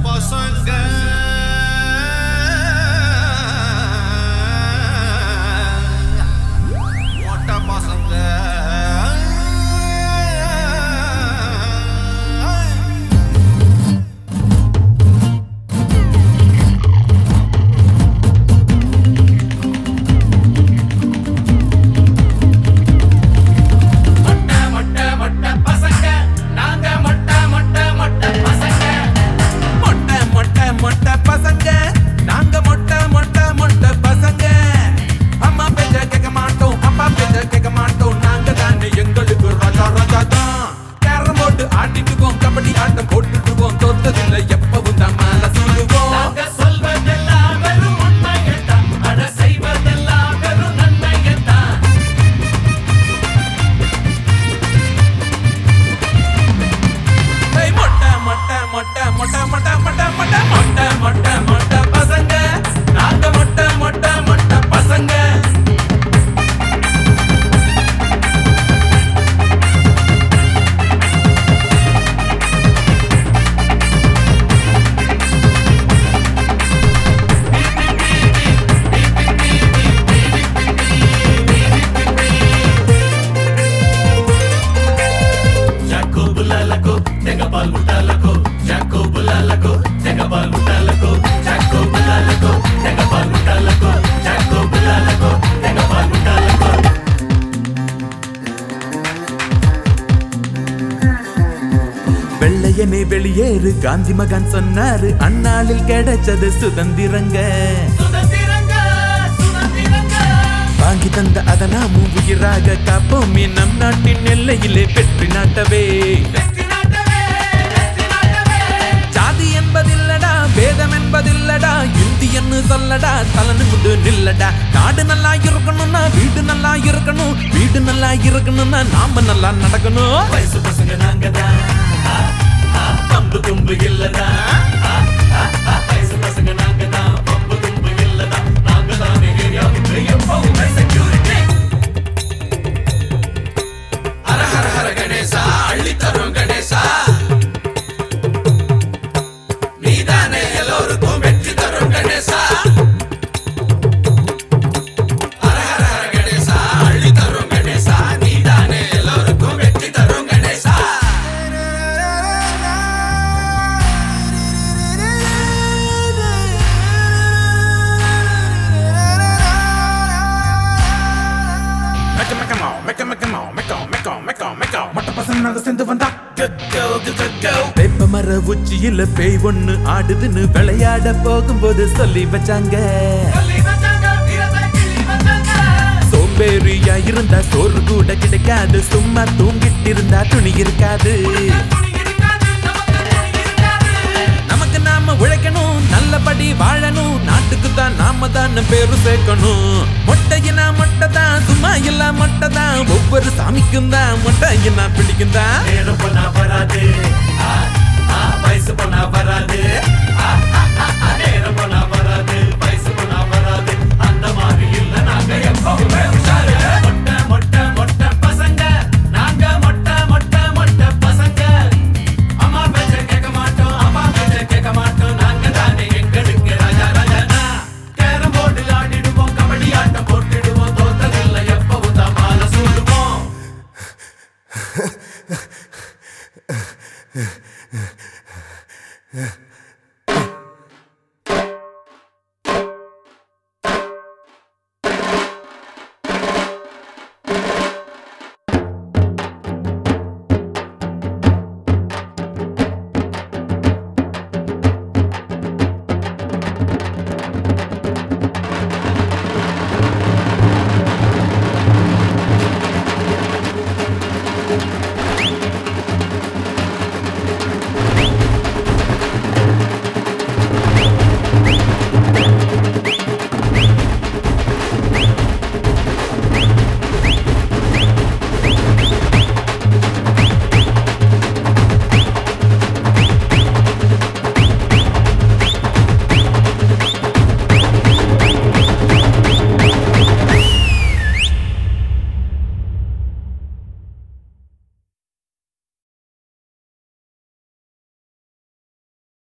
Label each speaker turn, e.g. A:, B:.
A: பசங்க மொட்டை பசங்க
B: மொட்டை மொட்டை மொட்டை பசங்க நாங்க மொட்டை மொட்டை மொட்டை பசங்க
C: மொட்டை மொட்டை மொட்டை பசங்க நாங்க மொட்டை மொட்டை மொட்டை பசங்க அம்மா பேச்ச கேட்க மாட்டோம் அப்பா பேச்ச கேட்க மாட்டோம் நாங்க தானே எங்களுக்கு ராஜா ராஜா தான் கேரம் போட்டு ஆடிட்டுவோம் கபடி ஆட்டம் போட்டுட்டுவோம் தோத்ததில்லை எப்பவும் தான் மேல சொல்லுவோம்
B: நாங்க சொல்வதெல்லாம் வெறும் உண்மையைத்தான் அட செய்வதெல்லாம் வெறும் நன்மையைத்தான்
C: ஏய், மொட்டை மொட்டை மொட்டை மொட்டை மொட்டை மொட்டை மொட்டை மொட்டை மொட்டை மொட்டை பசங்க நாங்க மொட்டை மொட்டை மொட்டை பசங்க
B: జాకో బుల్లాలకు తెగ పాల్ ముట్టాలకు జాకో బుల్లాలకు తెగ పాల్ ముట్టాలకు జాకో బుల్లాలకు తెగ పాల్ ముట్టాలకు జాకో బుల్లాలకు తెగ పాల్ ముట్టాలకు
C: வெள்ளையனே வெளியேறு காந்தி மகன் சொன்னாரு அந்நாளில் கிடைச்சது சுதந்திரங்க
B: சுதந்திரங்க சுதந்திரங்க
C: வாங்கி தந்த அத நாமும் உயிராக காப்போமே நம் நாட்டின் எல்லையிலே வெற்றி நாட்டவே
B: வெற்றி நாட்டவே வெற்றி நாட்டவே
C: ஜாதி என்பதில்லடா வேதம் என்பதில்லடா இந்தியன்னு சொல்லடா தலனு முண்டு நில்லடா நாடு நல்லா இருக்கணும்னா வீடு நல்லா இருக்கணும் வீடு நல்லா இருக்கணும்னா நாம நல்லா நடக்கணும்
B: வயசு பசங்க நாங்க தான் பம்பு தும்பு இல்லதா வயசு பசங்க நாங்க தான் பம்பு தும்பு இல்லதா நாங்க தான் ஏரியாவுக்கு எப்பவுமே செக்யூரிட்டி ஹர ஹர ஹர கணேசா அள்ளி தரும் கணேசா நீதானே எல்லோருக்கும் வெற்றி தரும் கணேசா ஹர ஹர ஹர கணேசா அள்ளி தரும் கணேசா நீதானே எல்லோருக்கும் வெற்றி தரும் கணேசா
C: மெக்க மெக்கமோ மெக்க மெக்கமோ மெக்கோ மெக்கோ மெக்கோ மெக்கோ மொட்டை பசங்க நாங்க சேர்ந்து வந்தா வேப்ப மர உச்சியில பேய் ஒண்ணு ஆடுதுன்னு விளையாட போகும்போது சொல்லி வச்சாங்க
B: சொல்லி வச்சாங்க வீரத்தை கிள்ளி வச்சாங்க
C: சோம்பேறியா இருந்தா சோறு கூட கிடைக்காது சும்மா தூங்கிட்டு இருந்தா துணி இருக்காது
B: துணி இருக்காது நமக்கு துணி இருக்காது
C: நமக்கு நாம உழைக்கணும் நல்லபடி வாழணும் நாட்டுக்கு தான் நாம தான் பேரு சேர்க்கணும் மொட்டையினா மொட்டை தான் சும்மா இல்ல மொட்டை தான் ஒவ்வொரு சாமிக்கும் தான் மொட்டையினா பிடிக்கும் தான்
B: நேரம் பொண்ணா வராது ஆ, ஆ, வயசு பொண்ணா வராது ஆ, ஆ, ஆ, ஆ, நேரம் பொண்ணா வராது வயசு பொண்ணா வராது அந்த மாதிரி இல்ல நாங்க எப்பவுமே உஷாரு மொட்டை மொட்டை மொட்டை பசங்க நாங்க மொட்டை மொட்டை மொட்டை பசங்க அம்மா பேச்ச கேட்க மாட்டோம் அப்பா பேச்ச கேட்க மாட்டோம் நாங்க தானே எங்களுக்கு ராஜா ராஜானா கேரம் போர்டு ஆடிடுவோம் கபடி ஆட்டம் போட்டுடுவோம் தோத்ததில்லை எப்பவும் தான் மாலை சூடுவோம்
D: Yeah.